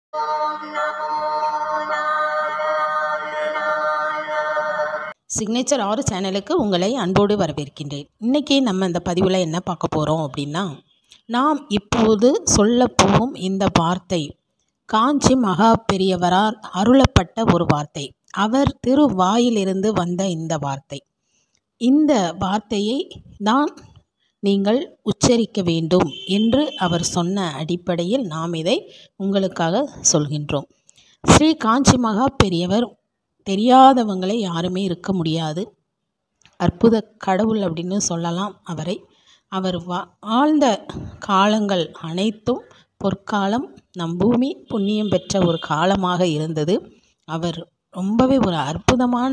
signature ஆறு சேனலுக்கு உங்களை அன்போடு வரவேற்கின்றேன் இன்றைக்கி நம்ம இந்த பதிவில் என்ன பார்க்க போகிறோம் அப்படின்னா நாம் இப்போது சொல்லப் போகும் இந்த வார்த்தை காஞ்சி மகா பெரியவரால் அருளப்பட்ட ஒரு வார்த்தை அவர் திரு வாயிலிருந்து வந்த இந்த வார்த்தை இந்த வார்த்தையை தான் நீங்கள் உச்சரிக்க வேண்டும் என்று அவர் சொன்ன அடிப்படையில் நாம் இதை உங்களுக்காக சொல்கின்றோம் ஸ்ரீ காஞ்சி மகா பெரியவர் தெரியாதவங்களே யாருமே இருக்க முடியாது அற்புத கடவுள் அப்படின்னு சொல்லலாம் அவரை அவர் வா வாழ்ந்த காலங்கள் அனைத்தும் பொற்காலம் நம் பூமி புண்ணியம் பெற்ற ஒரு காலமாக இருந்தது அவர் ரொம்பவே ஒரு அற்புதமான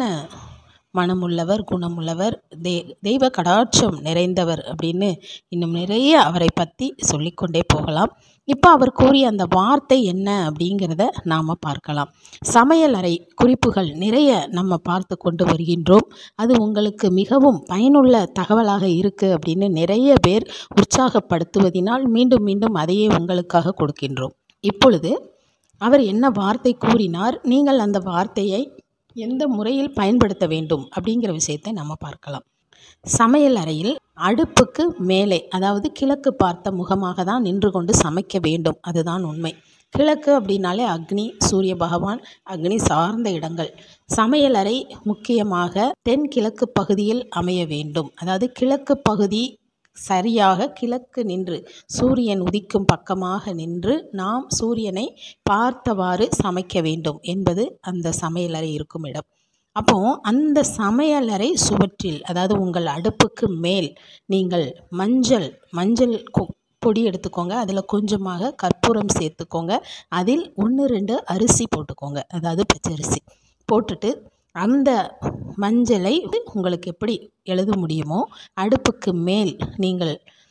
மனமுள்ளவர் குணமுள்ளவர் தே தெய்வ கடாட்சம் நிறைந்தவர் அப்படின்னு இன்னும் நிறைய அவரை பற்றி சொல்லிக்கொண்டே போகலாம் இப்போ அவர் கூறிய அந்த வார்த்தை என்ன அப்படிங்கிறத நாம் பார்க்கலாம் சமையல் அறை குறிப்புகள் நிறைய நம்ம பார்த்து கொண்டு வருகின்றோம் அது உங்களுக்கு மிகவும் பயனுள்ள தகவலாக இருக்குது அப்படின்னு நிறைய பேர் உற்சாகப்படுத்துவதினால் மீண்டும் மீண்டும் அதையே உங்களுக்காக கொடுக்கின்றோம் இப்பொழுது அவர் என்ன வார்த்தை கூறினார் நீங்கள் அந்த வார்த்தையை எந்த முறையில் பயன்படுத்த வேண்டும் அப்படிங்கிற விஷயத்தை நம்ம பார்க்கலாம் சமையல் அறையில் அடுப்புக்கு மேலே அதாவது கிழக்கு பார்த்த முகமாக தான் நின்று கொண்டு சமைக்க வேண்டும் அதுதான் உண்மை கிழக்கு அப்படின்னாலே அக்னி சூரிய பகவான் அக்னி சார்ந்த இடங்கள் சமையலறை முக்கியமாக தென்கிழக்கு பகுதியில் அமைய வேண்டும் அதாவது கிழக்கு பகுதி சரியாக கிழக்கு நின்று சூரியன் உதிக்கும் பக்கமாக நின்று நாம் சூரியனை பார்த்தவாறு சமைக்க வேண்டும் என்பது அந்த சமையலறை இருக்கும் இடம் அப்போ அந்த சமையலறை சுவற்றில் அதாவது உங்கள் அடுப்புக்கு மேல் நீங்கள் மஞ்சள் மஞ்சள் பொடி எடுத்துக்கோங்க அதில் கொஞ்சமாக கற்பூரம் சேர்த்துக்கோங்க அதில் ஒன்று ரெண்டு அரிசி போட்டுக்கோங்க அதாவது பச்சரிசி போட்டுட்டு அந்த மஞ்சளை உங்களுக்கு எப்படி எழுத முடியுமோ அடுப்புக்கு மேல் நீங்கள்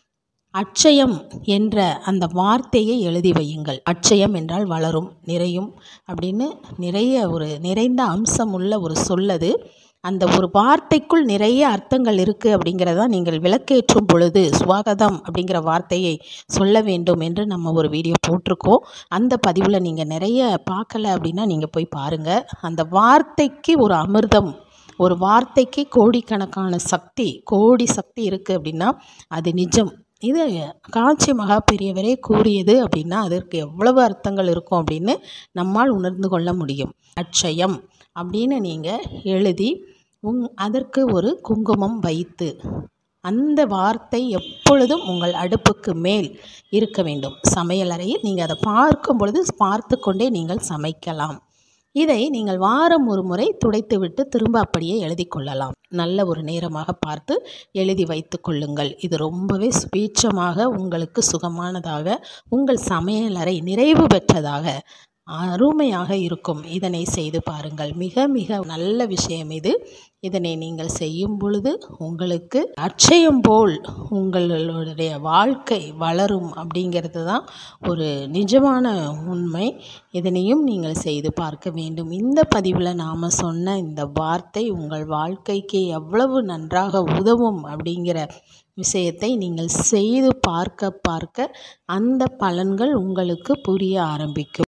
அட்சயம் என்ற அந்த வார்த்தையை எழுதி வையுங்கள் அட்சயம் என்றால் வளரும் நிறையும் அப்படின்னு நிறைய ஒரு நிறைந்த அம்சம் உள்ள ஒரு சொல்லது அந்த ஒரு வார்த்தைக்குள் நிறைய அர்த்தங்கள் இருக்குது அப்படிங்கிறத நீங்கள் விளக்கேற்றும் பொழுது சுவாகதம் அப்படிங்கிற வார்த்தையை சொல்ல வேண்டும் என்று நம்ம ஒரு வீடியோ போட்டிருக்கோம் அந்த பதிவில் நீங்கள் நிறைய பார்க்கல அப்படின்னா நீங்கள் போய் பாருங்கள் அந்த வார்த்தைக்கு ஒரு அமிர்தம் ஒரு வார்த்தைக்கு கோடிக்கணக்கான சக்தி கோடி சக்தி இருக்குது அப்படின்னா அது நிஜம் இது காஞ்சி மகா பெரியவரே கூறியது அப்படின்னா அதற்கு எவ்வளவு அர்த்தங்கள் இருக்கும் அப்படின்னு நம்மால் உணர்ந்து கொள்ள முடியும் அட்சயம் அப்படின்னு நீங்கள் எழுதி உங் அதற்கு ஒரு குங்குமம் வைத்து அந்த வார்த்தை எப்பொழுதும் உங்கள் அடுப்புக்கு மேல் இருக்க வேண்டும் சமையலறையில் நீங்கள் அதை பார்க்கும் பொழுது பார்த்து கொண்டே நீங்கள் சமைக்கலாம் இதை நீங்கள் வாரம் ஒரு முறை துடைத்துவிட்டு திரும்ப அப்படியே எழுதி கொள்ளலாம் நல்ல ஒரு நேரமாக பார்த்து எழுதி வைத்து கொள்ளுங்கள் இது ரொம்பவே சுபீட்சமாக உங்களுக்கு சுகமானதாக உங்கள் சமையலறை நிறைவு பெற்றதாக அருமையாக இருக்கும் இதனை செய்து பாருங்கள் மிக மிக நல்ல விஷயம் இது இதனை நீங்கள் செய்யும் பொழுது உங்களுக்கு அட்சயம் போல் உங்களுடைய வாழ்க்கை வளரும் அப்படிங்கிறது தான் ஒரு நிஜமான உண்மை இதனையும் நீங்கள் செய்து பார்க்க வேண்டும் இந்த பதிவில் நாம் சொன்ன இந்த வார்த்தை உங்கள் வாழ்க்கைக்கு எவ்வளவு நன்றாக உதவும் அப்படிங்கிற விஷயத்தை நீங்கள் செய்து பார்க்க பார்க்க அந்த பலன்கள் உங்களுக்கு புரிய ஆரம்பிக்கும்